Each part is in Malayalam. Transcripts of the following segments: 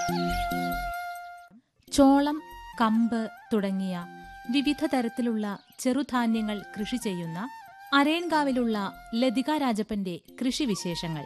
ചോളം കമ്പ് തുടങ്ങിയ വിവിധ തരത്തിലുള്ള ചെറുധാന്യങ്ങൾ കൃഷി ചെയ്യുന്ന അരയൻകാവിലുള്ള ലതിക രാജപ്പന്റെ കൃഷിവിശേഷങ്ങൾ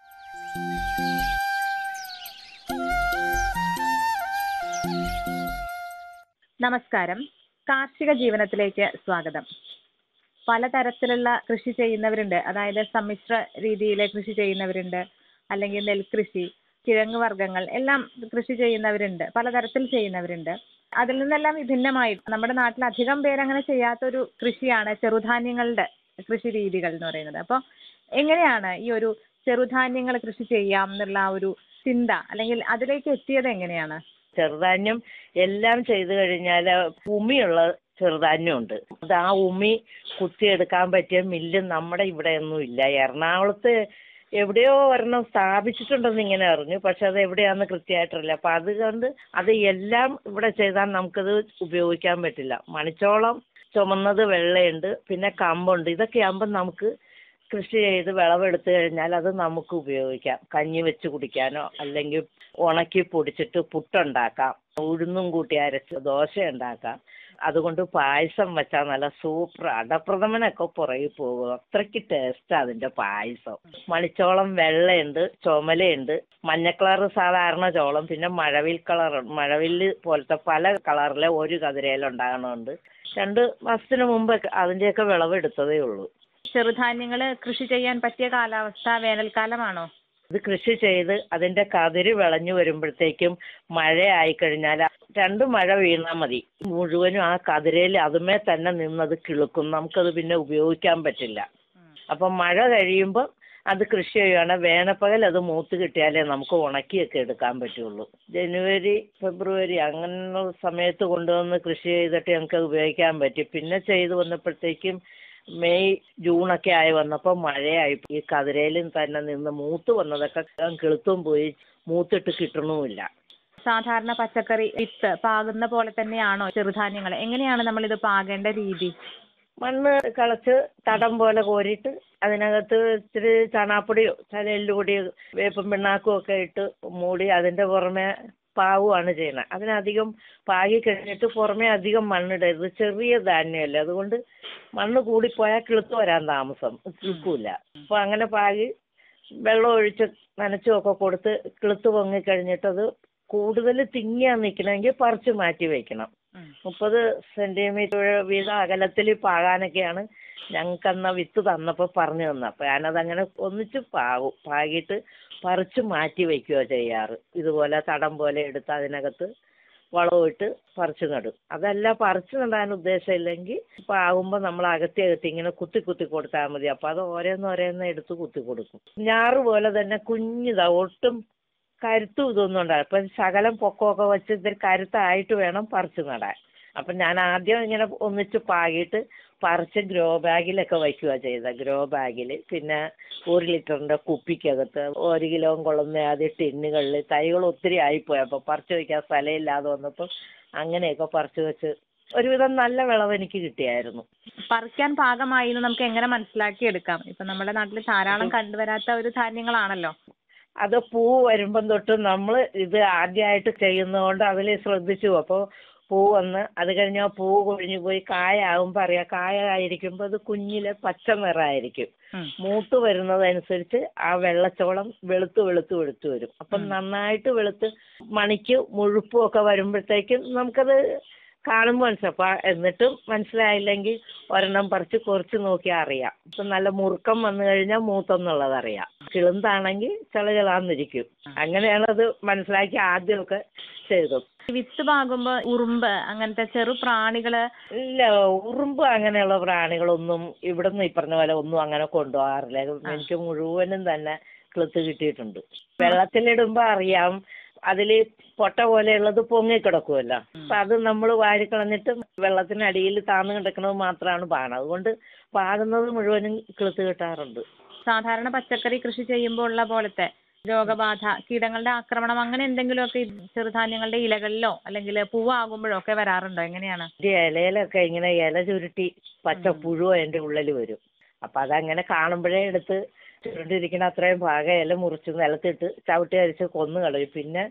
നമസ്കാരം കാർഷിക ജീവനത്തിലേക്ക് സ്വാഗതം പലതരത്തിലുള്ള കൃഷി ചെയ്യുന്നവരുണ്ട് അതായത് സമ്മിശ്ര രീതിയിൽ കൃഷി ചെയ്യുന്നവരുണ്ട് അല്ലെങ്കിൽ നെൽകൃഷി കിഴങ്ങ് വർഗ്ഗങ്ങൾ എല്ലാം കൃഷി ചെയ്യുന്നവരുണ്ട് പലതരത്തിൽ ചെയ്യുന്നവരുണ്ട് അതിൽ നിന്നെല്ലാം വിഭിന്നമായി നമ്മുടെ നാട്ടിൽ അധികം പേര് അങ്ങനെ ചെയ്യാത്തൊരു കൃഷിയാണ് ചെറുധാന്യങ്ങളുടെ കൃഷി രീതികൾ എന്ന് പറയുന്നത് അപ്പോൾ എങ്ങനെയാണ് ഈ ഒരു ചെറുധാന്യങ്ങൾ കൃഷി ചെയ്യാം എന്നുള്ള ആ ഒരു ചിന്ത അല്ലെങ്കിൽ അതിലേക്ക് എത്തിയത് എങ്ങനെയാണ് ചെറുധാന്യം എല്ലാം ചെയ്തു കഴിഞ്ഞാൽ ഉമിയുള്ള ചെറുധാന്യമുണ്ട് അത് ആ ഉമി കുത്തിയെടുക്കാൻ പറ്റിയ മില്ല് നമ്മുടെ ഇവിടെ ഒന്നും ഇല്ല എറണാകുളത്ത് എവിടെയോ ഒരെണ്ണം സ്ഥാപിച്ചിട്ടുണ്ടെന്ന് ഇങ്ങനെ അറിഞ്ഞു പക്ഷെ അത് എവിടെയാണെന്ന് കൃത്യമായിട്ടില്ല അപ്പം അതുകൊണ്ട് അത് എല്ലാം ഇവിടെ ചെയ്താൽ നമുക്കത് ഉപയോഗിക്കാൻ പറ്റില്ല മണിച്ചോളം ചുമന്നത് വെള്ളയുണ്ട് പിന്നെ കമ്പുണ്ട് ഇതൊക്കെ ആകുമ്പോൾ നമുക്ക് കൃഷി ചെയ്ത് വിളവെടുത്ത് കഴിഞ്ഞാൽ അത് നമുക്ക് ഉപയോഗിക്കാം കഞ്ഞി വെച്ച് കുടിക്കാനോ അല്ലെങ്കിൽ ഉണക്കി പൊടിച്ചിട്ട് പുട്ടുണ്ടാക്കാം ഉഴുന്നും കൂട്ടി അരച്ച് ദോശ ഉണ്ടാക്കാം അതുകൊണ്ട് പായസം വെച്ചാൽ നല്ല സൂപ്പർ അടപ്രഥമനൊക്കെ പുറകെ പോകും അത്രയ്ക്ക് ടേസ്റ്റ് അതിന്റെ പായസം മണിച്ചോളം വെള്ളയുണ്ട് ചുമലയുണ്ട് മഞ്ഞ കളർ സാധാരണ ചോളം പിന്നെ മഴവിൽ കളർ മഴവില്ല് പോലത്തെ പല കളറിലെ ഒരു കതിരയിലുണ്ടാകണമുണ്ട് രണ്ട് മാസത്തിന് മുമ്പ് അതിന്റെയൊക്കെ വിളവെടുത്തതേ ഉള്ളൂ ചെറുധാന്യങ്ങൾ കൃഷി ചെയ്യാൻ പറ്റിയ കാലാവസ്ഥ വേനൽക്കാലമാണോ ഇത് കൃഷി ചെയ്ത് അതിന്റെ കതിര് വിളഞ്ഞു വരുമ്പോഴത്തേക്കും മഴ ആയിക്കഴിഞ്ഞാൽ രണ്ട് മഴ വീണാൽ മതി മുഴുവനും ആ കതിരയിൽ അതുമേ തന്നെ നിന്നത് കിളുക്കും നമുക്കത് പിന്നെ ഉപയോഗിക്കാൻ പറ്റില്ല അപ്പം മഴ കഴിയുമ്പോൾ അത് കൃഷി ചെയ്യുകയാണ് വേനപ്പകൽ അത് മൂത്ത് കിട്ടിയാലേ നമുക്ക് ഉണക്കിയൊക്കെ എടുക്കാൻ പറ്റുള്ളൂ ജനുവരി ഫെബ്രുവരി അങ്ങനെയുള്ള സമയത്ത് കൊണ്ടുവന്ന് കൃഷി ചെയ്തിട്ട് ഞങ്ങൾക്ക് അത് ഉപയോഗിക്കാൻ പറ്റി പിന്നെ ചെയ്ത് വന്നപ്പോഴത്തേക്കും മെയ് ജൂണൊക്കെ ആയി വന്നപ്പോൾ മഴയായി ഈ കതിരയിലും തന്നെ നിന്ന് മൂത്ത് വന്നതൊക്കെ കിളുത്തും പോയി മൂത്തിട്ട് കിട്ടണമില്ല സാധാരണ പച്ചക്കറി വിത്ത് പാകുന്ന പോലെ തന്നെയാണോ ചെറുധാന്യങ്ങൾ എങ്ങനെയാണ് നമ്മൾ ഇത് പാകേണ്ട രീതി മണ്ണ് കളച്ച് തടം പോലെ കോരിയിട്ട് അതിനകത്ത് ഇത്തിരി ചാണാപ്പൊടിയോ ചില എല്ലുപൊടിയോ വേപ്പും പിണ്ണാക്കും ഒക്കെ ഇട്ട് മൂടി അതിൻ്റെ പുറമെ പാവുകയാണ് ചെയ്യുന്നത് അതിനധികം പാകി കഴിഞ്ഞിട്ട് പുറമെ അധികം മണ്ണിടരുത് ചെറിയ ധാന്യമല്ലേ അതുകൊണ്ട് മണ്ണ് കൂടിപ്പോയാൽ കിളുത്ത് വരാൻ താമസം കിളുക്കൂല അപ്പോൾ അങ്ങനെ പാകി വെള്ളം ഒഴിച്ച് നനച്ചുമൊക്കെ കൊടുത്ത് കിളുത്ത് പൊങ്ങി കഴിഞ്ഞിട്ടത് കൂടുതൽ തിങ്ങിയാ നിൽക്കണമെങ്കിൽ പറിച്ച് മാറ്റി വെക്കണം മുപ്പത് സെന്റിമീറ്റർ വീതം അകലത്തിൽ പാകാനൊക്കെയാണ് ഞങ്ങൾക്ക് അന്ന് വിത്ത് തന്നപ്പോൾ പറഞ്ഞു തന്നെ അപ്പോൾ ഞാനത് അങ്ങനെ ഒന്നിച്ച് പാകും പാകിയിട്ട് പറിച്ച് മാറ്റി വയ്ക്കുകയോ ചെയ്യാറ് ഇതുപോലെ തടം പോലെ എടുത്ത് അതിനകത്ത് വളമിട്ട് പറിച്ച് നടും അതല്ല പറിച്ച് നടാൻ ഉദ്ദേശമില്ലെങ്കിൽ പാകുമ്പോൾ നമ്മൾ അകത്തി അകത്തി ഇങ്ങനെ കുത്തി കുത്തി കൊടുത്താൽ മതി അപ്പോൾ അത് ഓരോന്ന് ഓരോന്ന് എടുത്ത് കുത്തി കൊടുക്കും ഞാറ് പോലെ തന്നെ കുഞ്ഞിതാ ഒട്ടും കരുത്തും ഇതൊന്നും ഉണ്ടാകും അപ്പം ശകലം പൊക്കമൊക്കെ വെച്ച് ഇത്തിരി കരുത്തായിട്ട് വേണം പറിച്ച് നടാൻ അപ്പം ഞാൻ ആദ്യം ഇങ്ങനെ ഒന്നിച്ച് പാകിയിട്ട് പറിച്ച് ഗ്രോ ബാഗിലൊക്കെ വയ്ക്കുക ചെയ്തത് ഗ്രോ ബാഗിൽ പിന്നെ ഒരു ലിറ്ററിൻ്റെ കുപ്പിക്കകത്ത് ഒരു കിലോ കൊള്ളുന്ന ആദ്യം ടിന്നുകളിൽ തൈകൾ ഒത്തിരി ആയിപ്പോയി അപ്പോൾ പറിച്ച് വയ്ക്കാൻ സ്ഥലമില്ലാതെ വന്നപ്പോൾ അങ്ങനെയൊക്കെ പറിച്ച് വെച്ച് ഒരുവിധം നല്ല വിളവ് എനിക്ക് കിട്ടിയായിരുന്നു പറിക്കാൻ പാകമായി എന്ന് നമുക്ക് എങ്ങനെ മനസ്സിലാക്കി എടുക്കാം ഇപ്പൊ നമ്മുടെ നാട്ടിൽ ധാരാളം കണ്ടുവരാത്ത ഒരു ധാന്യങ്ങളാണല്ലോ അത് പൂ വരുമ്പം തൊട്ട് നമ്മൾ ഇത് ആദ്യമായിട്ട് ചെയ്യുന്നതുകൊണ്ട് അതിൽ ശ്രദ്ധിച്ചു അപ്പോൾ പൂ വന്ന് അത് കഴിഞ്ഞാൽ പൂ കൊഴിഞ്ഞു പോയി കായാകുമ്പോൾ അറിയാം കായ ആയിരിക്കുമ്പോൾ അത് കുഞ്ഞിലെ പച്ച നിറമായിരിക്കും മൂത്ത് വരുന്നതനുസരിച്ച് ആ വെള്ളച്ചോളം വെളുത്ത് വെളുത്ത് വെളുത്ത് വരും അപ്പം നന്നായിട്ട് വെളുത്ത് മണിക്ക് മുഴുപ്പും ഒക്കെ വരുമ്പോഴത്തേക്കും നമുക്കത് കാണുമ്പോൾ മനസ്സിലാവും അപ്പം എന്നിട്ടും മനസ്സിലായില്ലെങ്കിൽ ഒരെണ്ണം പറിച്ച് കുറച്ച് നോക്കിയാൽ അറിയാം ഇപ്പം നല്ല മുറുക്കം വന്നു കഴിഞ്ഞാൽ മൂത്തെന്നുള്ളത് അറിയാം കിളുന്താണെങ്കിൽ ചിളചിളാന്നിരിക്കും അങ്ങനെയാണ് അത് മനസ്സിലാക്കി ആദ്യമൊക്കെ ചെയ്തു വിത്ത് പാകുമ്പോ ഉറുമ്പ് അങ്ങനത്തെ ചെറു പ്രാണികള് ഇല്ല ഉറുമ്പ് അങ്ങനെയുള്ള പ്രാണികളൊന്നും ഇവിടുന്ന് ഈ പറഞ്ഞ പോലെ ഒന്നും അങ്ങനെ കൊണ്ടുപോകാറില്ല എനിക്ക് മുഴുവനും തന്നെ കിളുത്ത് കിട്ടിയിട്ടുണ്ട് വെള്ളത്തിലിടുമ്പോൾ അറിയാം അതില് പൊട്ട പോലെയുള്ളത് പൊങ്ങിക്കിടക്കുമല്ലോ അപ്പൊ അത് നമ്മൾ വാരിക്കളഞ്ഞിട്ട് വെള്ളത്തിനടിയിൽ താന്ന് കിടക്കുന്നത് മാത്രമാണ് പാണം അതുകൊണ്ട് പാകുന്നത് മുഴുവനും കിളുത്ത് കിട്ടാറുണ്ട് സാധാരണ പച്ചക്കറി കൃഷി ചെയ്യുമ്പോൾ ഉള്ള പോലത്തെ രോഗബാധ കീടങ്ങളുടെ ആക്രമണം അങ്ങനെ എന്തെങ്കിലുമൊക്കെ ഈ ചെറുധാന്യങ്ങളുടെ ഇലകളിലോ അല്ലെങ്കിൽ പൂവാകുമ്പോഴോ ഒക്കെ വരാറുണ്ടോ എങ്ങനെയാണ് ഈ ഇലയിലൊക്കെ ഇങ്ങനെ ഇല ചുരുട്ടി പച്ച പുഴു അതിന്റെ ഉള്ളിൽ വരും അപ്പൊ അതങ്ങനെ കാണുമ്പോഴേ എടുത്ത് ചുരുണ്ടിരിക്കുന്ന അത്രയും ഭാഗം ഇല മുറിച്ച് നിലത്തിട്ട് ചവിട്ടി അരിച്ച് കൊന്നു കളയും പിന്നെ